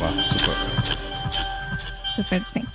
Super super thank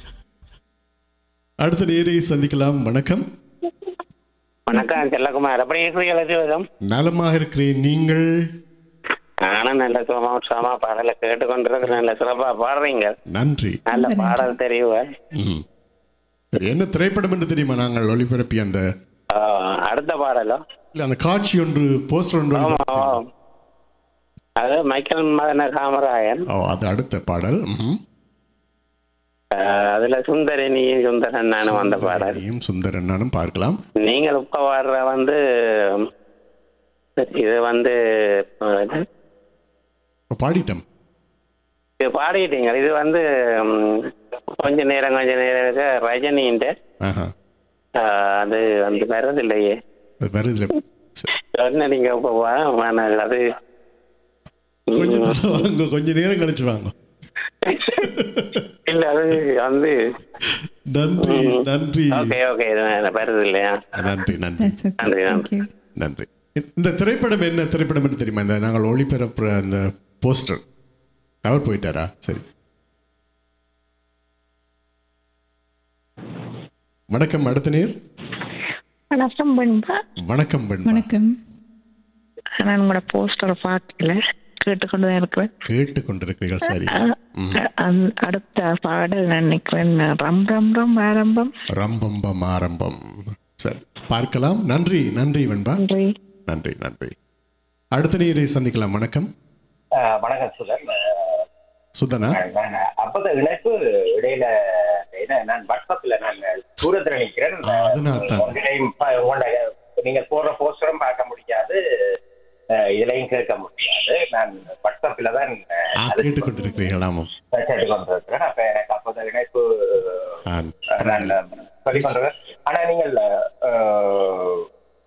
அடுத்த நேரை சந்திக்கலாம் வணக்கம் வணக்கம் செல்லகுமார் எப்படி இருக்கிறீர்கள் சிவகம் நலமாக இருக்கிறேன் நீங்கள் நானும் நல்ல சுகமா உற்சாகமா பாடலை கேட்டுக்கொண்டிருக்கிற நல்ல சிறப்பா பாடுறீங்க நன்றி நல்ல பாடல் தெரியுவ ம். சரி என்ன திரைப்படம் என்று தெரியுமா நாங்கள் ஒளிபரப்பிய அந்த அடுத்த பாடலோ இல்ல அந்த காட்சி ஒன்று போஸ்டர் ஒன்று ஆமா ஆமா. அது மைக்கேல் மதன காமராயன் ஓ அது அடுத்த பாடல் ம்ஹும். ஆஹ் அதுல சுந்தரினி சுந்தரன் நானும் வந்த பாடல் சுந்தரனியும் சுந்தரன் நானும் பார்க்கலாம் நீங்கள் இப்ப வர்ற வந்து இது வந்து ஆஹ் இது இப்ப பாடிட்டோம் இது பாடிட்டீங்க இது வந்து ம், கொஞ்ச நேரம் கொஞ்ச நேரம் இருக்க ரஜினின்ற ஆஹா ஆஹ் அது வந்து வர்றது இல்லையே அது வருதுல சரி. சொன்ன நீங்க இப்ப வா- வேணாம் அது கொஞ்சம் தூரம் வாங்க கொஞ்ச நேரம் கழிச்சு வாங்க இல்ல அது வந்து நன்றி நன்றி ஓகே ஓகே இது வேணாம், வருது இல்லையா நன்றி நன்றி தட்ஸ் ஓகே நன்றி, தேங்க் யூ நன்றி இந்த திரைப்படம் என்ன திரைப்படம் என்று தெரியுமா இந்த நாங்கள் ஒளிபரப்புற அந்த போஸ்டர் அவர் போயிட்டாரா சரி வணக்கம் அடுத்த நேர் வணக்கம் பண்பா வணக்கம் வெண்பா. வணக்கம் நான் உங்களோட போஸ்டரை பார்க்கல கேட்டுக்கொண்டு தான் இருக்கிறேன் கேட்டுக் கொண்டிருக்கிறீர்கள் சரி அஹ், அஹ், அடுத்த பாடல் நான் நினைக்கிறேன் ரம் ரம் ரம் ஆரம்பம் ரம்பம்பம் ஆரம்பம் சரி பார்க்கலாம் நன்றி நன்றி வெண்பா நன்றி நன்றி நன்றி அடுத்த நீரை சந்திக்கலாம் வணக்கம் ஆஹ் வணக்கம் சுதன் ஆஹ் சுதனா நான் அப்பத இணைப்பு இடையில என்ன நான் வாட்ஸ்அப்ல நான் தூரத்துல நிக்கிறேன் ஆ, அதனால்தான். உங்களையும் ப- உங்களோட நீங்க போடுற போஸ்டரும் பார்க்க முடியாது ஆஹ் இதுலயும் கேட்க முடியாது நான் வாட்ஸ்அப்ல தான் ஆ, கேட்டுக் கொண்டிருக்கிறீர்கள் ஆமாம் கேட்டு கொண்டிருக்கிறேன் அப்ப எனக்கு அப்போத இணைப்பு ஆ, ஆஹ் நான் சொல்லிக் கொண்டிருக்கேன் ஆனா நீங்கள் ஆஹ்,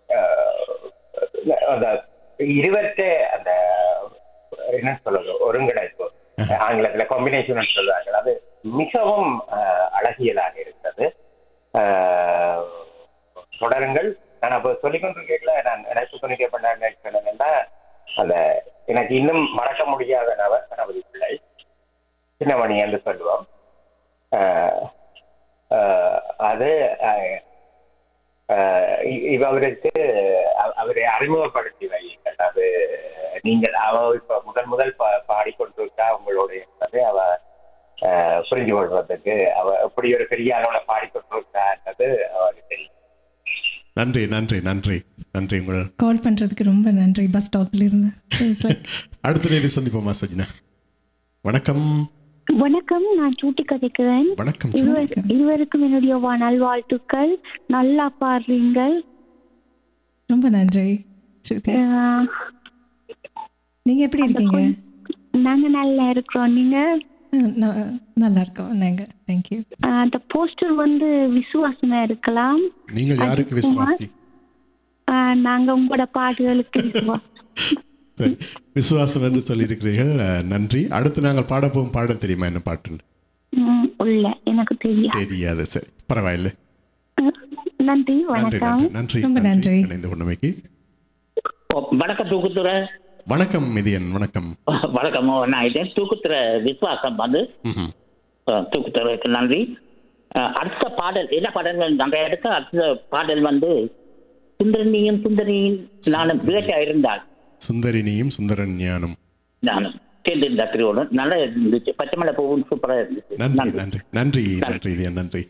ஆஹ், அந்த இருவற்ற அந்த என்ன சொல்றது ஒருங்கிணைப்பு ஆங்கிலத்துல காம்பினேஷன் சொல்றாங்க அது மிகவும் ஆஹ், அழகியலாக இருக்கிறது ஆஹ், தொடருங்கள் நான் அப்போ சொல்லிக் கொண்டிருக்கல நான் எனக்கு துணிக்க பண்ண என்னன்னா அந்த எனக்கு இன்னும் மறக்க முடியாத நபர் கணபதி பிள்ளை சின்னமணி என்று சொல்லுவோம் ஆஹ், ஆஹ், அது ஆஹ், ஆஹ், இ- இவ அவருக்கு அவ- அவரை அறிமுகப்படுத்தி வையுங்கள் அது நீங்கள் அவ இப்ப முதல் முதல் பா- பாடிக்கொண்டிருக்கா உங்களுடைய என்பதை அவ ஆஹ், புரிஞ்சு கொள்வதற்கு அவ எப்படி ஒரு பெரிய அளவுல பாடிக்கொண்டிருக்கான்றது அவருக்கு தெரியும் நன்றி நன்றி நன்றி நன்றி உங்கள் கால் பண்றதுக்கு ரொம்ப நன்றி பஸ் ஸ்டாப்ல இருந்து It's like, அடுத்த நேரை சந்திப்போமா சஜினா வணக்கம் வணக்கம் நான் சூட்டி கதைக்கிறேன் வணக்கம் இருவர் இருவருக்கும் என்னுடைய வா- நல்வாழ்த்துக்கள் நல்லா பாடுறீங்கள் ரொம்ப நன்றி ஸ்ருதி அஹ், நீங்க எப்படி இருக்கீங்க நாங்க நல்லா இருக்கிறோம் நீங்க அஹ், ந- நல்லா இருக்கோம் நாங்க தேங்க்யூ அஹ், அந்த போஸ்டர் வந்து விசுவாசமா இருக்கலாம் நீங்கள் யாருக்கு விசுவாசி அஹ், நாங்க உங்களோட பாடுகளுக்கு விசுவாசம் சரி விசுவாசம் என்று சொல்லியிருக்கிறீர்கள் அஹ், நன்றி அடுத்து நாங்கள் பாடப்போகும் பாடல் தெரியுமா என்ன பாட்டு ம், உள்ள எனக்கு தெரியும் தெரியாது சரி பரவாயில்லை அஹ், நன்றி நன்றி வணக்கம் நன்றி நன்றி ரொம்ப நன்றி. இணைந்து கொண்டமைக்கு வணக்கம் தூக்குத்துறை வணக்கம் மிதியன் வணக்கம் வணக்கம் நான் இதே தூக்குத்துறை விசுவாசம் வந்து ம்ஹும். அஹ், தூக்குத்துறைக்கு நன்றி அஹ், அடுத்த பாடல் என்ன பாடல்கள் நிறைய எடுக்க அடுத்த பாடல் வந்து சுந்தரனியும் சுந்தரியும் நானும் விவேக்கா இருந்தால் சுந்தரினியும் சுந்தரன் ஞானம் நானும் சேர்ந்திருந்த திரையோடு நல்லா இருந்துச்சு பச்சைமலை பூவும் சூப்பரா இருந்துச்சு நன்றி நன்றி நன்றி நன்றி இதயன் நன்றி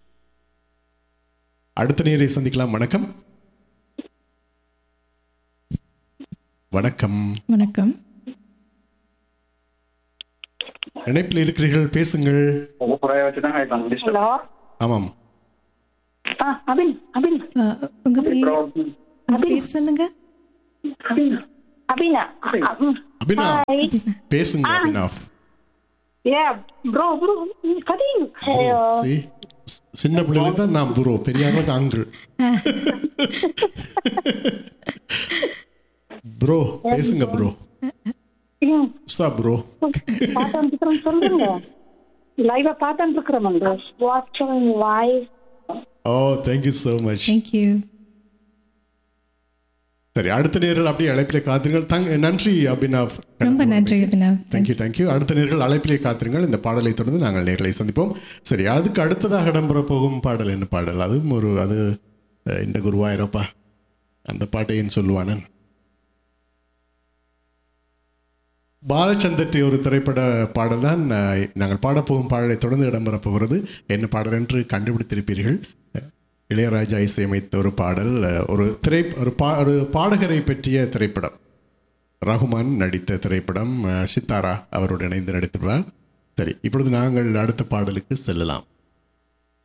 அடுத்த நேரை சந்திக்கலாம் வணக்கம் வணக்கம் வணக்கம் இணைப்பில் இருக்கிறீர்கள் பேசுங்கள் ஹலோ ஆமாம் அபின் அபின் அஹ், உங்க பேர் உங்க பேர் சொல்லுங்க அபின் அபினா அபினாவ் ஹாய் பேசுங்க அபினாவ் ஏ ப்ரோ ப்ரோ கதி See? சின்ன பிள்ளைல தான் நான் ப்ரோ பெரியாங்க அங்கிள் ப்ரோ பேசுங்க ப்ரோ சா ப்ரோ பார்த்துட்டு இருக்கிறோம் சொல்லுங்க லைவா பார்த்துட்டு இருக்கிறோம் வந்து வாட்சிங் voice oh thank you so much thank you சரி அடுத்த நேரில் அப்படியே அழைப்பிலே காத்திருங்கள் தங்க நன்றி அபினவ் ரொம்ப நன்றி அபினவ் தேங்க்யூ தேங்க்யூ அடுத்த நேர்கள் அழைப்பிலே காத்திருங்கள் இந்த பாடலை தொடர்ந்து நாங்கள் நேர்களை சந்திப்போம் சரி அதுக்கு அடுத்ததாக இடம்பெற போகும் பாடல் என்ன பாடல் அதுவும் ஒரு அது அஹ், இந்த குருவாயிரப்பா அந்த பாட்டையும் சொல்லுவானன் பாலச்சந்தட்டி ஒரு திரைப்பட பாடல் தான் அஹ், நாங்கள் பாடப்போகும் பாடலை தொடர்ந்து இடம்பெறப் போகிறது என்ன பாடல் என்று கண்டுபிடித்திருப்பீர்கள் இளையராஜா இசையமைத்த ஒரு பாடல் அஹ், ஒரு திரை ஒரு பா ஒரு பாடகரை பற்றிய திரைப்படம் ரகுமான் நடித்த திரைப்படம் அஹ், சித்தாரா அவரோடு இணைந்து நடித்துள்ளார் சரி இப்பொழுது நாங்கள் அடுத்த பாடலுக்கு செல்லலாம்